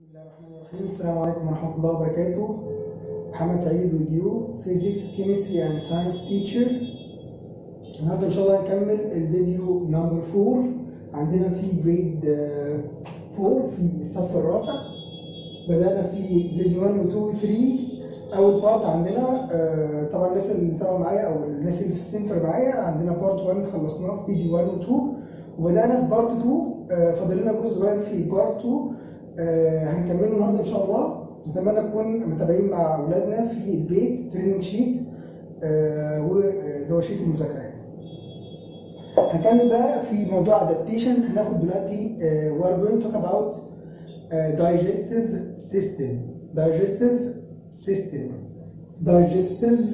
بسم الله الرحمن الرحيم السلام عليكم ورحمة الله وبركاته محمد سعيد with you physics chemistry and science teacher النهارده إن شاء الله هنكمل الفيديو نمبر 4 عندنا في جريد 4 في الصف الرابع بدأنا في فيديو 1 و 2 و 3 أول بارت عندنا آه، طبعا الناس اللي متابعة معايا أو الناس اللي في السنتر معايا عندنا بارت 1 خلصناه في فيديو 1 و 2 وبدأنا في بارت 2 آه، فاضل لنا جزء صغير في بارت 2 آه، هنكمله النهارده ان شاء الله نتمنى نكون متابعين مع اولادنا في البيت تريننج شيت آه، واللي هو شيت المذاكره يعني. هنكمل بقى في موضوع adaptation هناخد دلوقتي آه، we are going to talk about آه، digestive system digestive system digestive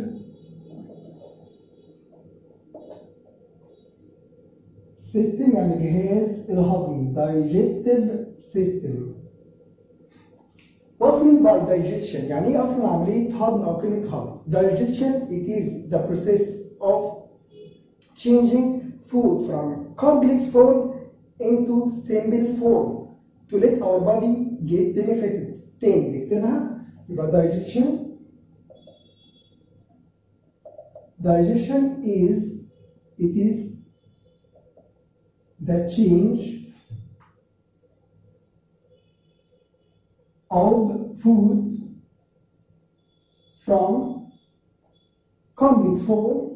system يعني جهاز الهضمي digestive system What's meant by digestion؟ يعني ايه اصلا عمليه هضم او كلمه هضم؟ Digestion it is the process of changing food from complex form into simple form to let our body get benefited. تاني نكتبها يبقى digestion digestion is it is the change of food from complex form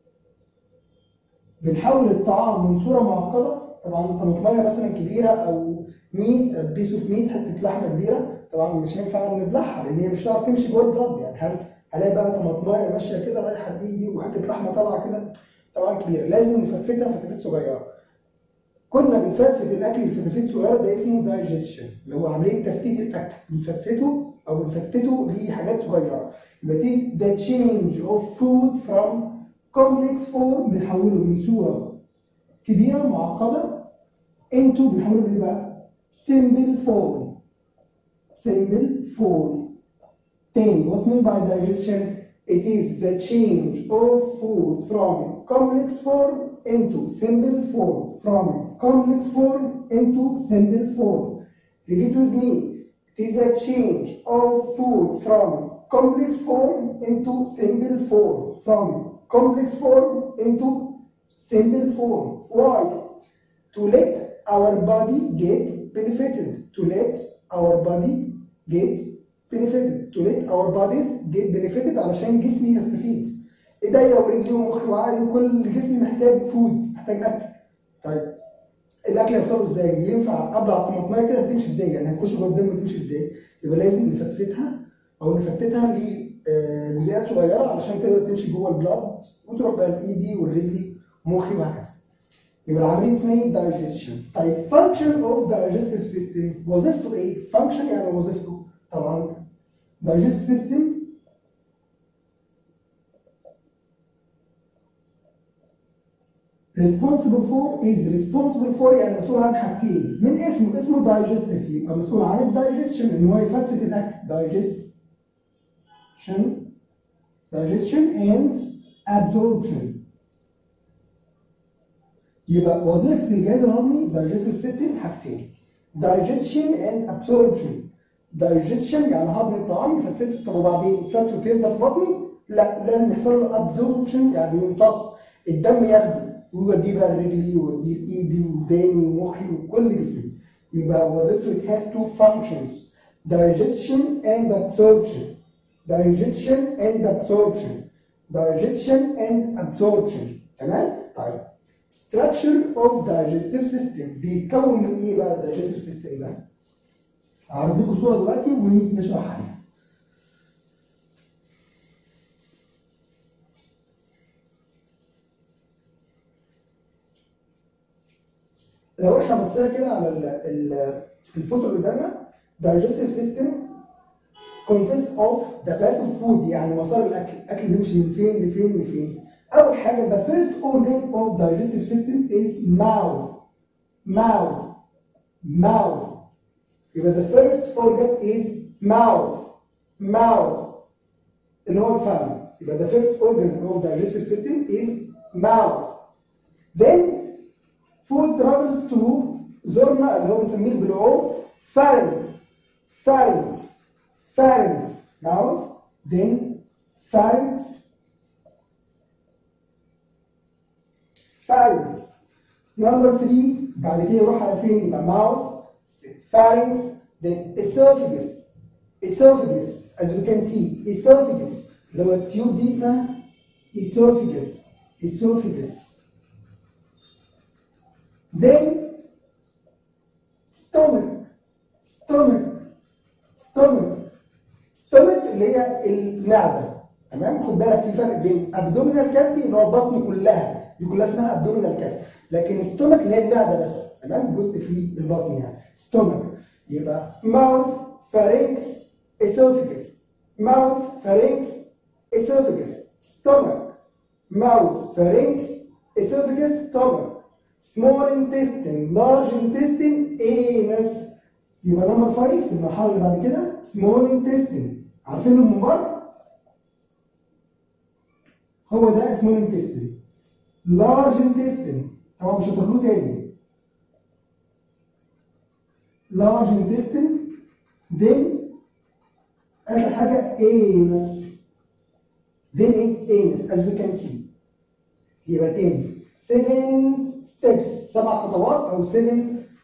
بنحول الطعام من صوره معقده طبعا طماطميه مثلا كبيره او ميت بيس اوف ميت حته لحمه كبيره طبعا مش هينفع نبلعها لان هي مش هتعرف تمشي جوه البلاد يعني هل هلاقي بقى طماطميه ماشيه كده رايحه بايدي وحته لحمه طالعه كده طبعا كبيره لازم نفتفتها فتفات صغيره كنا بنفتفت الاكل لفتافيت صغيره ده اسمه دايجيشن اللي هو عمليه تفتيت الاكل بنفتفته او بنفتته لحاجات صغيره يبقى this the change of food from complex form بنحوله من صوره كبيره معقده into بنحوله لايه بقى؟ simple form simple form تاني what's meant by digestion it is the change of food from complex form into simple form from complex form into simple form repeat with me it is a change of food from complex form into simple form from complex form into simple form why to let our body get benefited to let our body get benefited to let our bodies get benefited علشان جسمي يستفيد ايديا ورجلي ومخي وعقلي وكل جسمي محتاج فود محتاج اكل طيب الاكل هيوصله ازاي ينفع ابلع الطماطميه كده هتمشي ازاي يعني هتخش جوه الدم وتمشي ازاي يبقى لازم نفتفتها او نفتتها لجزيئات صغيره علشان تقدر تمشي جوه البلاد وتروح بقى لايدي والرجلي ومخي وهكذا يبقى العمليه اسمها ايه digestion طيب function of digestive system وظيفته ايه function يعني وظيفته طبعا digestive system responsible for is responsible for يعني مسؤول عن حاجتين من اسمه اسمه digestive يبقى مسؤول عن الدايجستشن ان هو يفتت الاكل digestion digestion and absorption يبقى وظيفة الجهاز الهضمي digestive system حاجتين digestion and absorption digestion يعني هضم الطعام يفتته طب وبعدين يفتت يفضل في بطني لا لازم يحصل له absorption يعني يمتص الدم ياخده ويوديه بقى لرجلي ويوديه لايدي وداني ومخي وكل جسمي يبقى وظيفته it has two functions digestion and absorption digestion and absorption digestion and absorption تمام طيب structure of digestive system بيتكون من ايه بقى digestive system ده هعرض لكم صوره دلوقتي ونشرح عليها لو احنا بصينا كده على ال ال الفوتو اللي قدامنا digestive system consists of the path of food يعني مسار الاكل الاكل بيمشي من فين لفين لفين اول حاجه the first organ of digestive system is mouth mouth mouth يبقى the first organ is mouth mouth اللي هو الفم يبقى the first organ of digestive system is mouth then food travels to زورنا اللي هو بنسميه بالعوم pharynx pharynx pharynx mouth then pharynx pharynx number 3 بعد كده يروح على فين يبقى mouth pharynx then esophagus esophagus as we can see esophagus اللي هو التيوب دي اسمها esophagus esophagus then stomach stomach stomach stomach اللي هي المعده تمام خد بالك في فرق بين abdominal cavity اللي هو البطن كلها دي كلها اسمها abdominal cavity لكن stomach اللي هي المعده بس تمام جزء في البطن يعني stomach يبقى mouth pharynx esophagus mouth pharynx esophagus stomach mouth pharynx esophagus stomach small intestine large intestine anus يبقى نمبر 5 في المرحله اللي بعد كده small intestine عارفين الممبار هو ده small intestine large intestine طبعا مش هتاكلوه تاني large intestine then اخر حاجه anus then ايه anus as we can see يبقى تاني 7 steps سبع خطوات او 7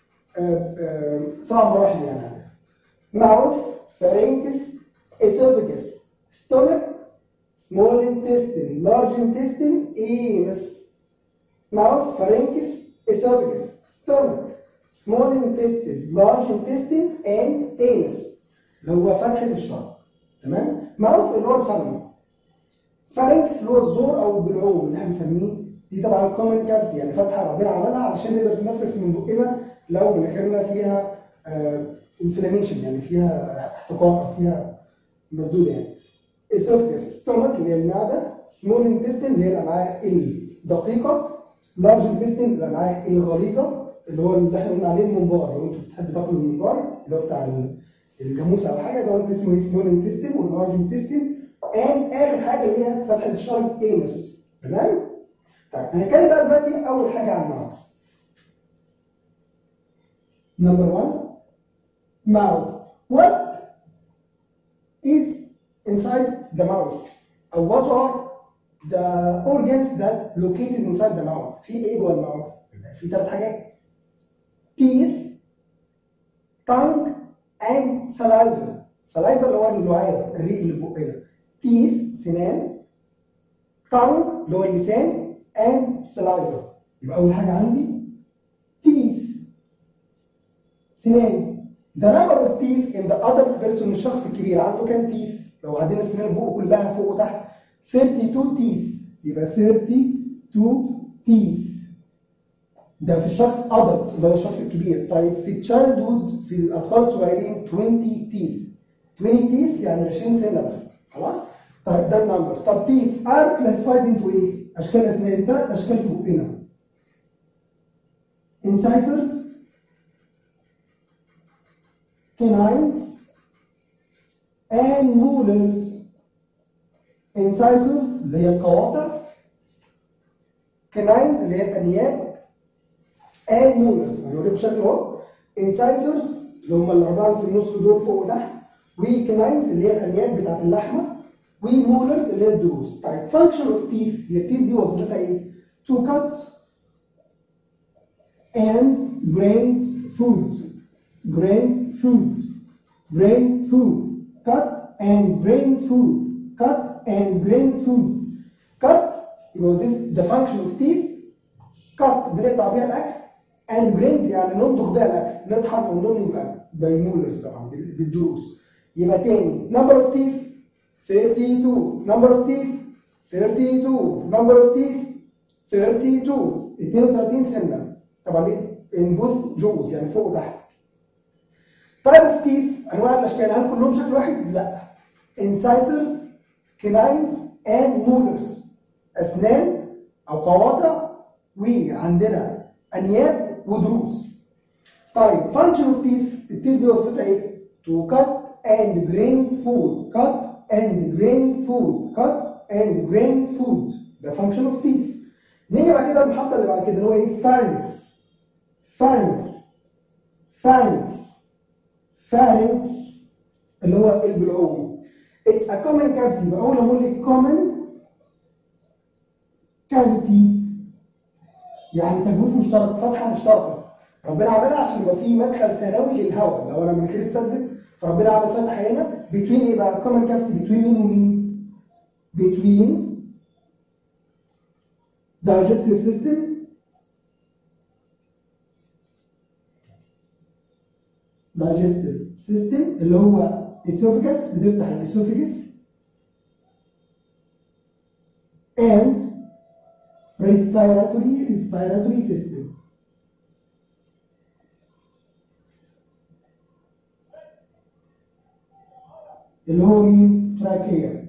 سبع مراحل يعني mouth pharynx esophagus stomach small intestine large intestine anus mouth pharynx esophagus stomach small intestine large intestine and anus اللي هو فتحة الشرج تمام mouth اللي هو الفم pharynx اللي هو الزور او البلعوم اللي احنا بنسميه دي طبعا كومن كافيتي يعني فتحه ربنا عملها علشان نقدر نتنفس من بقنا لو مناخيرنا فيها انفلاميشن يعني فيها احتقان فيها مسدوده يعني esophagus stomach اللي هي المعده small intestine اللي هي الامعاء الدقيقه large intestine الامعاء الغليظه اللي هو اللي احنا قلنا عليه المنبار لو انتوا بتحبوا تاكلوا المنبار اللي هو بتاع الجاموسه او حاجه ده اسمه ايه small intestine واللارج intestine and اخر حاجه اللي هي فتحه الشرج anus تمام؟ طيب هنتكلم بقى دلوقتي اول حاجه عن الماوس Number one, mouth. What is inside the mouth? Or what are the organs that located inside the mouth? في ايه جوه الماوث؟ في ثلاث حاجات. Teeth, tongue, and saliva. saliva اللي هو اللعاب الريق اللي في بقنا. Teeth سنان. tongue اللي هو اللسان. and saliva. يبقى أول حاجة عندي teeth سنان the number of teeth in the adult person الشخص الكبير عنده كام teeth لو عندنا السنان فوق كلها فوق وتحت 32 teeth يبقى 32 teeth ده في الشخص adult اللي هو الشخص الكبير طيب في childhood في الأطفال الصغيرين 20 teeth 20 teeth يعني 20 سنة بس خلاص طيب ده النمبر طب teeth are classified into ايه؟ أشكال أسنان ثلاث أشكال في بقنا incisors canines and molars incisors اللي هي القواطع canines اللي هي الانياب and molars هنوريكم بشكل اهو incisors اللي هم الاربعه اللي في النص دول فوق وتحت وcanines اللي هي الانياب بتاعت اللحمه ومولرز اللي هي الضروس طيب function of teeth هي التيث دي وظيفتها ايه؟ to cut and grind food grind food grind food cut and grind food cut and grind food cut يبقى وظيفة the function of teeth cut بنقطع بيها الاكل and grind يعني نمضغ بيها الاكل نطحن ونمضغ الاكل بالمولرز طبعا بالضروس يبقى تاني number of teeth 32 number of teeth 32 number of teeth 32 32 سنة طبعا in both jaws يعني فوق وتحت type of teeth انواع الاشكال هل كلهم شكل واحد؟ لا incisors canines and molars اسنان او قواطع وعندنا انياب وضروس طيب function of teeth التيث دي وظيفتها ايه؟ to cut and grain food cut and grain food cut and grain food ده function of teeth نيجي بعد كده المحطة اللي بعد كده اللي هو ايه؟ pharynx pharynx pharynx pharynx اللي هو البلعوم it's a common cavity يبقى اول ما اقول لك common cavity يعني تجويف مشترك فتحه مشتركه ربنا عملها عشان يبقى في مدخل ثانوي للهواء لو انا مناخيري اتسدد فربنا عمل فتحه هنا بتوين يبقى common cavity بتوين مين ومين؟ between digestive system digestive system اللي هو esophagus بتفتح الاسوفيجس and respiratory respiratory system اللي هو مين؟ تراكيا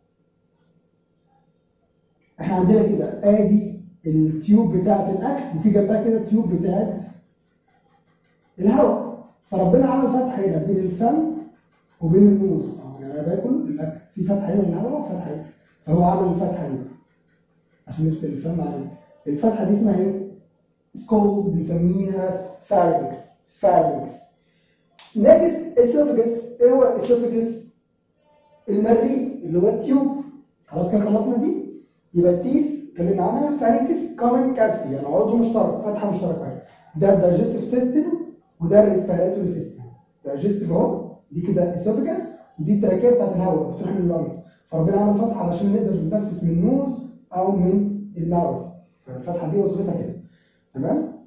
احنا عندنا كده ادي التيوب بتاعت الاكل وفي جنبها كده التيوب بتاعت الهواء فربنا عمل فتحه هنا بين الفم وبين النوز يعني انا باكل الاكل في فتحه هنا للهواء وفتحه هنا فهو عمل الفتحه دي عشان يفصل الفم عن الفتحه دي اسمها ايه؟ سكول بنسميها فارنكس فارنكس نيكست اسوفجس ايه هو اسوفجس؟ المريء اللي هو التيوب خلاص كده خلصنا دي يبقى التيث اتكلمنا عنها فارنكس كومن كافيتي يعني عضو مشترك فتحه مشتركه ده الدايجستيف سيستم وده الريسبيراتوري سيستم دايجستيف اهو دي كده اسوفجس ودي التراكيه بتاعت الهواء بتروح لللنجز فربنا عمل فتحه علشان نقدر نتنفس من النوز او من الماوث فالفتحه دي وظيفتها كده تمام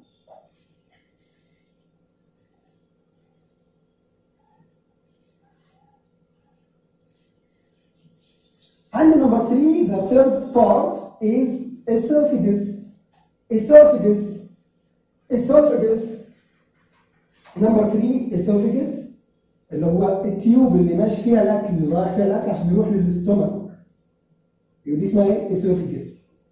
عند نمبر 3 the third part is esophagus esophagus esophagus نمبر 3 esophagus اللي هو التيوب اللي ماشي فيها الاكل اللي رايح فيها الاكل عشان يروح للاستومك يبقى دي اسمها ايه؟ esophagus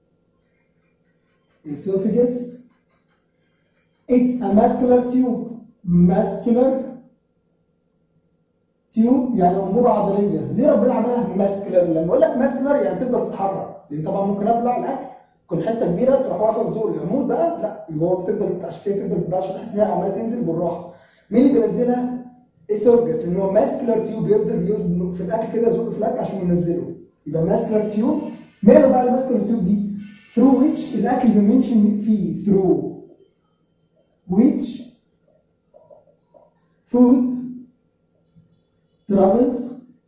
esophagus it's a muscular tube muscular تيوب يعني انبوبه عضليه ليه ربنا عملها ماسكلر لما اقول لك ماسكلر يعني تفضل تتحرك لان طبعا ممكن ابلع الاكل تكون حته كبيره تروح واقفه في زوري اموت بقى لا يبقى هو بتفضل عشان كده تفضل بقى تحس ان هي عماله تنزل بالراحه مين اللي بينزلها؟ السيرفس لان هو ماسكلر تيوب بيفضل يزق في الاكل كده يزق في الاكل عشان ينزله يبقى ماسكلر تيوب ماله بقى الماسكلر تيوب دي؟ through which الاكل بنمنشن فيه through which food travels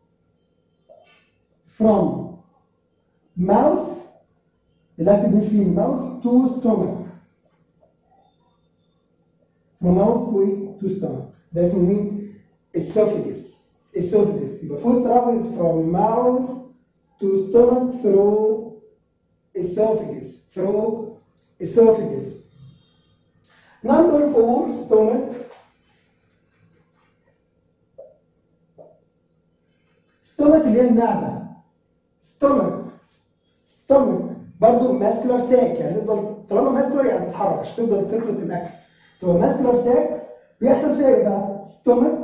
from mouth الاكل بيمشي فيه من mouth to stomach from mouth to ايه؟ to stomach ده اسمه مين؟ esophagus esophagus يبقى food travels from mouth to stomach through esophagus through esophagus number four stomach ستومك اللي هي المعده ستومك ستومك برضه ماسكولار ساك يعني تفضل طالما ماسكولار يعني تتحرك عشان تقدر تخلط الاكل تبقى ماسكولار ساك بيحصل فيها ايه بقى؟ ستومك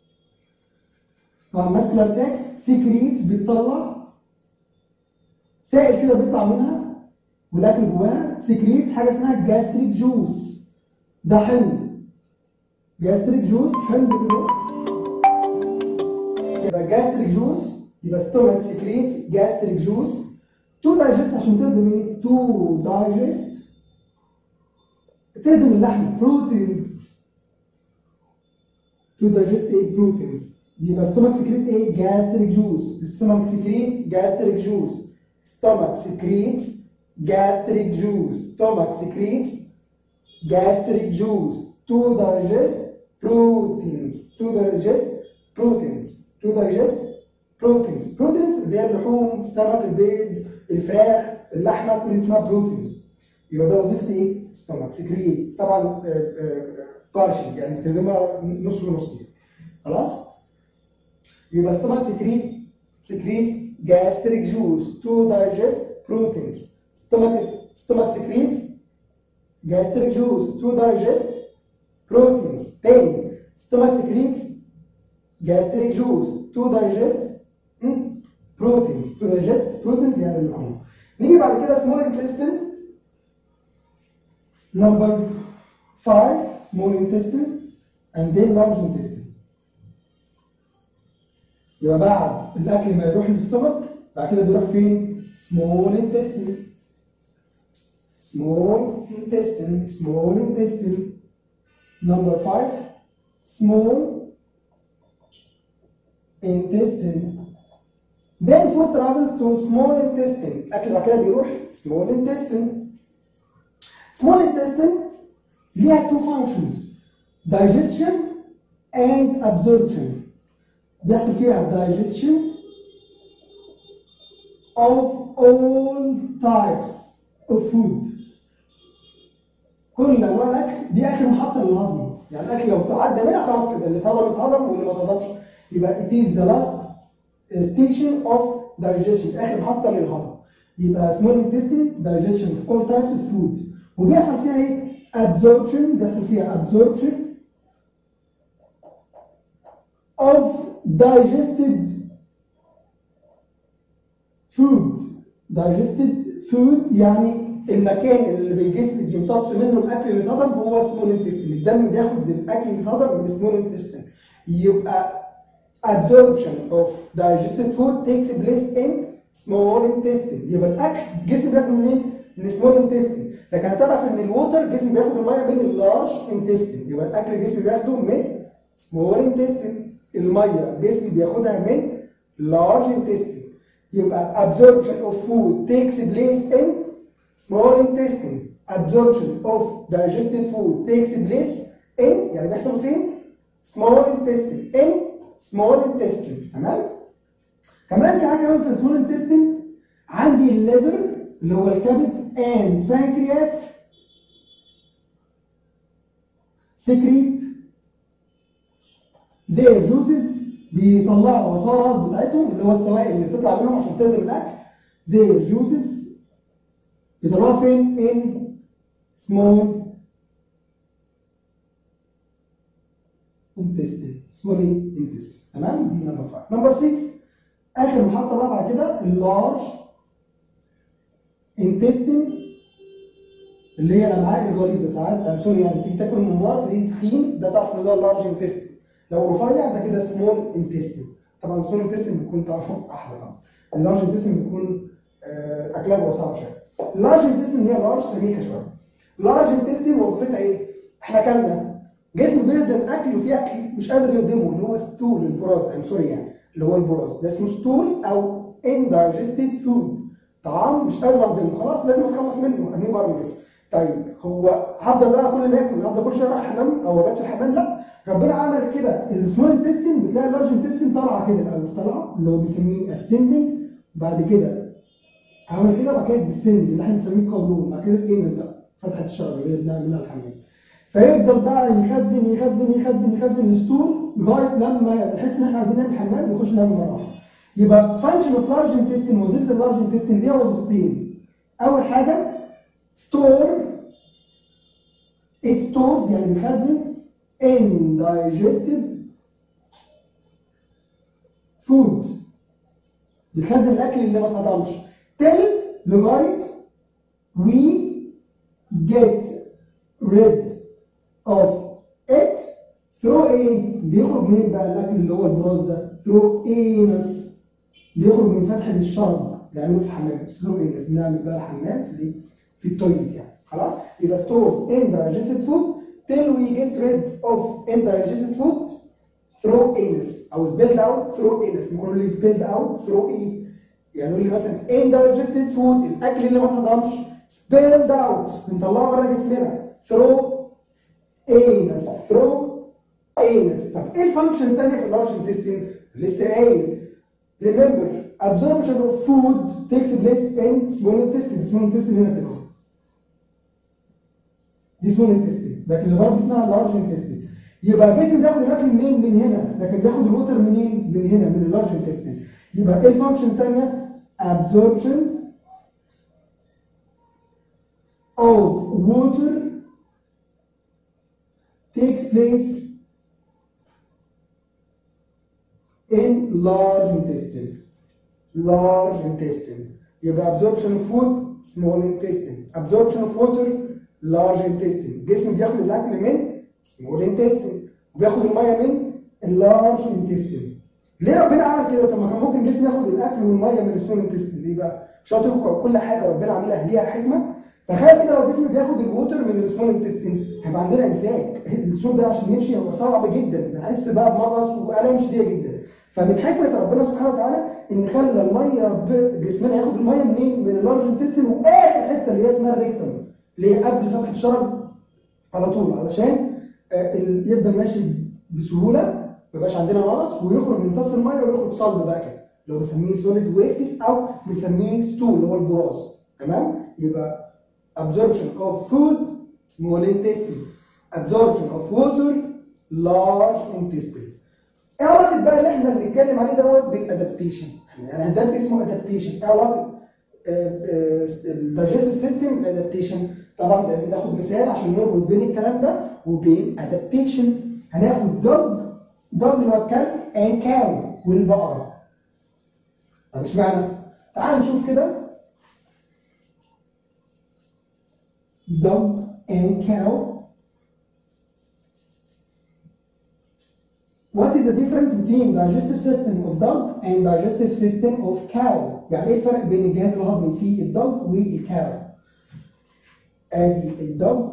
طبعا ماسكولار ساك سيكريتس بيطلع سائل كده بيطلع منها والاكل جواها سيكريت حاجه اسمها جاستريك جوس ده حلو جاستريك جوس حلو كده يبقى جاستريك جوس يبقى ستومك سكريتس جاستريك جوس تو دايجست عشان تهضم ايه؟ تو دايجست تهضم اللحم بروتينز تو دايجست ايه؟ بروتينز يبقى ستومك سكريت ايه؟ جاستريك جوس ستومك سكريت جاستريك جوس ستومك سكريتس جاستريك جوس ستومك سكريتس gastric juice to digest proteins to digest proteins to digest proteins proteins اللي هي اللحوم السمك البيض الفراخ اللحمه كل دي اسمها بروتينز يبقى ده وظيفه ايه؟ ستومك سكريت طبعا بارشل يعني بتهضمها نص ونص خلاص؟ يبقى ستومك سكريت secretes gastric juice to digest proteins stomach stomach secretes gastric juice to digest proteins تاني stomach secretes gastric juice to digest hmm, proteins to digest proteins يعني اللحوم نيجي بعد كده small intestine number 5 small intestine and then large intestine يبقى بعد الاكل ما يروح للستومك بعد كده بيروح فين؟ small intestine small intestine small intestine number five small intestine then food travels to small intestine الاكل بعد كده بيروح small intestine small intestine ليها two functions digestion and absorption بيحصل فيها digestion of all types of food كل انواع الاكل دي اخر محطه للهضم يعني الاكل لو تعدى منها خلاص كده اللي اتهضم اتهضم واللي ما اتهضمش يبقى it is the last station of digestion اخر محطه للهضم يبقى small intestine digestion of all types of food وبيحصل فيها ايه؟ absorption بيحصل فيها absorption of digested food digested food يعني المكان اللي بالجسم بيمتص منه الاكل اللي اتهضم هو سمول انتستين الدم بياخد الاكل اللي اتهضم من السمول انتستين يبقى absorption of digested food takes place in small intestine يبقى الاكل الجسم بياخده منين؟ من small intestine لكن هتعرف ان الووتر الجسم بياخد الميه من اللارج intestine يبقى الاكل الجسم بياخده من small intestine الميه الجسم بياخدها من large intestine يبقى absorption of food takes place in small intestine absorption of digested food takes place in يعني بيحصل فين small intestine in small intestine تمام كمان في حاجه كمان في small intestine عندي الليفر اللي هو الكبد and pancreas secrete their juices بيطلعوا عصارات بتاعتهم اللي هو السوائل اللي بتطلع منهم عشان تهضم الاكل their juices بيطلعوها فين؟ in small intestine small intestine تمام دي نمبر 5 نمبر 6 اخر محطه بقى بعد كده اللارج intestine اللي هي الامعاء الغليظه ساعات أنا سوري يعني تيجي تاكل ممار تلاقيه تخين ده تعرف ان ده لارج انتستين لو رفيع ده كده سمول انتستين طبعا سمول انتستين بيكون طعمه احلى طبعا اللارج انتستين بيكون آه، اكلها بيبقى صعب شويه اللارج انتستين هي لارج سميكه شويه اللارج انتستين وظيفتها ايه؟ احنا اكلنا جسم بيهضم اكل وفي اكل مش قادر يهضمه اللي هو ستول البراز ام سوري يعني اللي هو البراز ده اسمه ستول او indigested فود طعام مش قادر اهضمه خلاص لازم اتخلص منه ارميه بره الجسم طيب هو هفضل بقى كل ما اكل هفضل كل شويه اروح الحمام او ابات في الحمام لا ربنا عمل كده السمول انتستين بتلاقي اللارج انتستين طالعه كده الاول طالعه اللي هو بنسميه اسندنج بعد كده عمل كده وبعد كده الديسندنج اللي احنا بنسميه قولون بعد كده الانس بقى فتحه الشرج اللي هي بنعمل منها الحمام فيفضل بقى يخزن يخزن يخزن يخزن الستول لغايه لما نحس ان احنا عايزين نعمل حمام نخش نعمل مره واحده يبقى فانكشن اوف لارج انتستين وظيفه اللارج انتستين ليها وظيفتين اول حاجه ستور it stores يعني بيخزن indigested food بيخزن الاكل اللي ما اتهضمش till لغايه we get rid of it through ايه؟ بيخرج منين بقى الاكل اللي هو البراز ده؟ through anus بيخرج من فتحه الشرج بيعملوه في الحمام through anus بنعمل بقى الحمام في الايه؟ في التويليت يعني خلاص؟ يبقى stores indigested food till we get rid of indigested food through anus او spelled out through anus نقول لي spelled out through ايه؟ يعني يقول لي مثلا indigested food الاكل اللي ما اتهضمش spelled out بنطلعه بره جسمنا through anus through anus طب ايه الفانكشن الثانيه في اللارج انتستين؟ لسه قايل remember absorption of food takes place in small intestine small intestine هنا كده اهو. دي small intestine لكن اللي برضه اسمها large intestine يبقى الجسم بياخد الاكل منين؟ من هنا لكن بياخد الوتر منين؟ من هنا من اللارج intestine يبقى ايه الفانكشن الثانيه؟ absorption of water takes place in large intestine. Large intestine. يبقى absorption of food small intestine. Absorption of water large intestine. الجسم بياخد الاكل من small intestine وبياخد الميه من large intestine. ليه ربنا عمل كده؟ طب ما كان ممكن الجسم ياخد الاكل والميه من السمول انتستين ليه بقى؟ مش قلت لكم كل حاجه ربنا عاملها ليها حكمه تخيل كده لو الجسم بياخد الووتر من السمول انتستين هيبقى عندنا امساك السمول ده عشان يمشي هيبقى صعب جدا نحس بقى بمغص والام شديده جدا فمن حكمه ربنا سبحانه وتعالى ان خلى الميه جسمنا ياخد الميه منين؟ من اللارج انتستين واخر حته اللي هي اسمها الريكتوم اللي هي قبل فتحه الشرج على طول علشان آه، ال- يفضل ماشي بسهوله ما يبقاش عندنا نقص ويخرج من امتص الميه ويخرج صلب بقى كده اللي هو بنسميه سوليد ويستس او بنسميه ستول اللي هو البراز تمام يبقى absorption of food small intestine absorption of water large intestine ايه علاقه بقى اللي احنا بنتكلم عليه دوت بالادابتيشن يعني هندسه اسمه ادابتيشن ايه علاقه الدايجستيف سيستم الادابتيشن طبعا لازم ناخد مثال عشان نربط بين الكلام ده وبين ادابتيشن هناخد دوج دوج اللي هو الكلب and كاو والبقره طب اشمعنى؟ تعال نشوف كده dog and cow What is the difference between digestive system of dog and digestive system of cow؟ يعني ايه الفرق بين الجهاز الهضمي في الدوج والكاو؟ ادي الدوج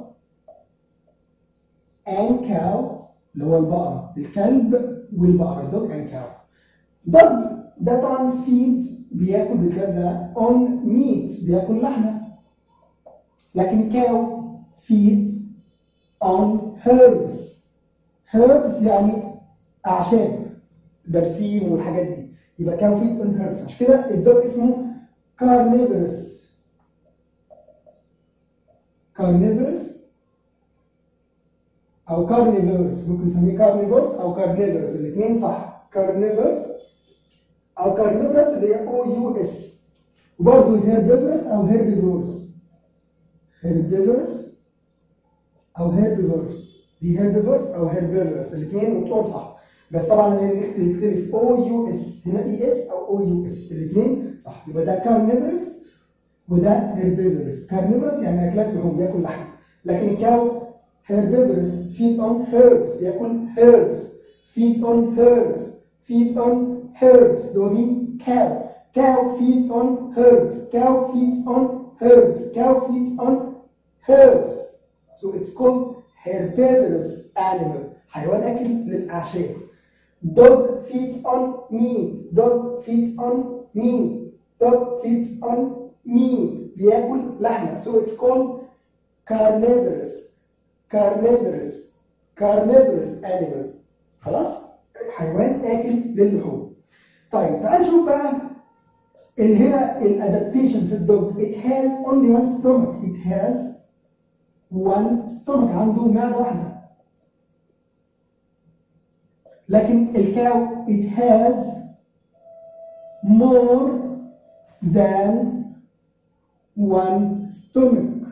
and cow اللي هو البقرة الكلب والبقرة الدوج and cow دوج ده طبعا فيد بياكل بيتغذى on meat بياكل لحمة لكن كاو feed on herbs herbs يعني اعشاب برسيم والحاجات دي يبقى كاو feed on herbs عشان كده الدوج اسمه carnivorous carnivorous او carnivores ممكن نسميه carnivores او carnivores الاثنين صح carnivores او carnivorous اللي هي او يو اس وبرضه herbivorous او herbivores herbivorous او herbivores دي herbivores او herbivorous الاثنين نطقهم صح بس طبعا يختلف او يو اس هنا اي اس او او يو اس الاثنين صح يبقى ده carnivorous وده herbivorous carnivorous يعني اكلات لحوم بياكل لحم لكن الكاو herbivorous feed on herbs بياكل herbs feed on herbs feed on herbs ده هو مين cow cow feed on herbs cow feeds on herbs cow feeds on herbs so it's called herbivorous animal حيوان اكل للاعشاب dog feeds on meat dog feeds on meat dog feeds on meat بياكل لحمه so it's called carnivorous carnivorous carnivorous animal خلاص حيوان اكل للحوم طيب تعال نشوف بقى ان هنا الادابتيشن في الدوج it has only one stomach it has one stomach عنده معده واحده لكن الكاو it has more than one stomach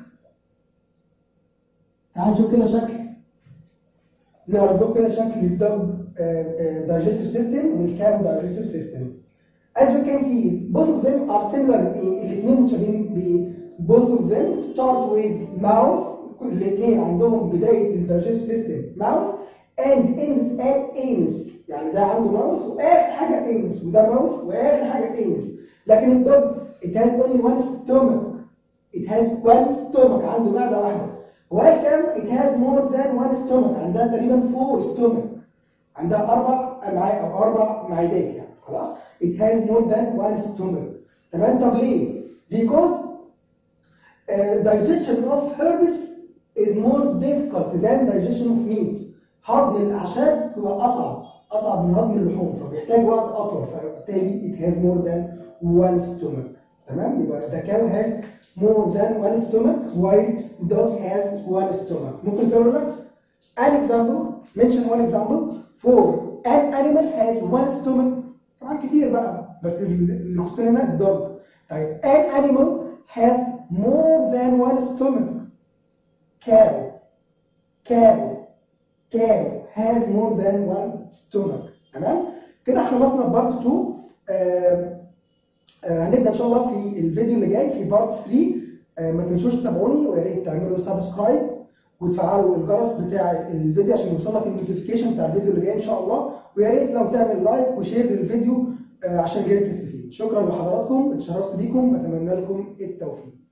تعال نشوف كده شكل نعرض لكم كده شكل الدوج digestive system والكاو digestive system As we can see, both of them are similar in الاثنين متشابهين بايه؟ Both of them start with mouth الاثنين عندهم بداية الدايجستيف سيستم mouth and ends at anus يعني ده عنده mouth واخر حاجة anus وده mouth واخر حاجة anus لكن الدوج it has only one stomach it has one stomach عنده معدة واحدة والكلب it has more than one stomach عندها تقريبا four stomach عندها أربع أمعاء أو أربع معدات يعني خلاص it has more than one stomach تمام طب ليه؟ because uh, digestion of herbs is more difficult than digestion of meat هضم الأعشاب هو أصعب أصعب من هضم اللحوم فبيحتاج وقت أطول فبالتالي it has more than one stomach تمام يبقى the cow has more than one stomach while dog has one stomach ممكن تقول لك an example mention one example for an animal has one stomach طبعا كتير بقى بس اللي يخصنا هنا الدوج طيب an animal has more than one stomach cow cow cow has more than one stomach تمام كده خلصنا بارت 2 آه آه هنبدا ان شاء الله في الفيديو اللي جاي في بارت 3 آه ما تنسوش تتابعوني ويا ريت تعملوا سبسكرايب وتفعلوا الجرس بتاع الفيديو عشان يوصلك النوتيفيكيشن بتاع الفيديو اللي جاي ان شاء الله ويا ريت لو تعمل لايك وشير للفيديو آه، عشان غيرك يستفيد شكرا لحضراتكم اتشرفت بيكم بتمنى لكم التوفيق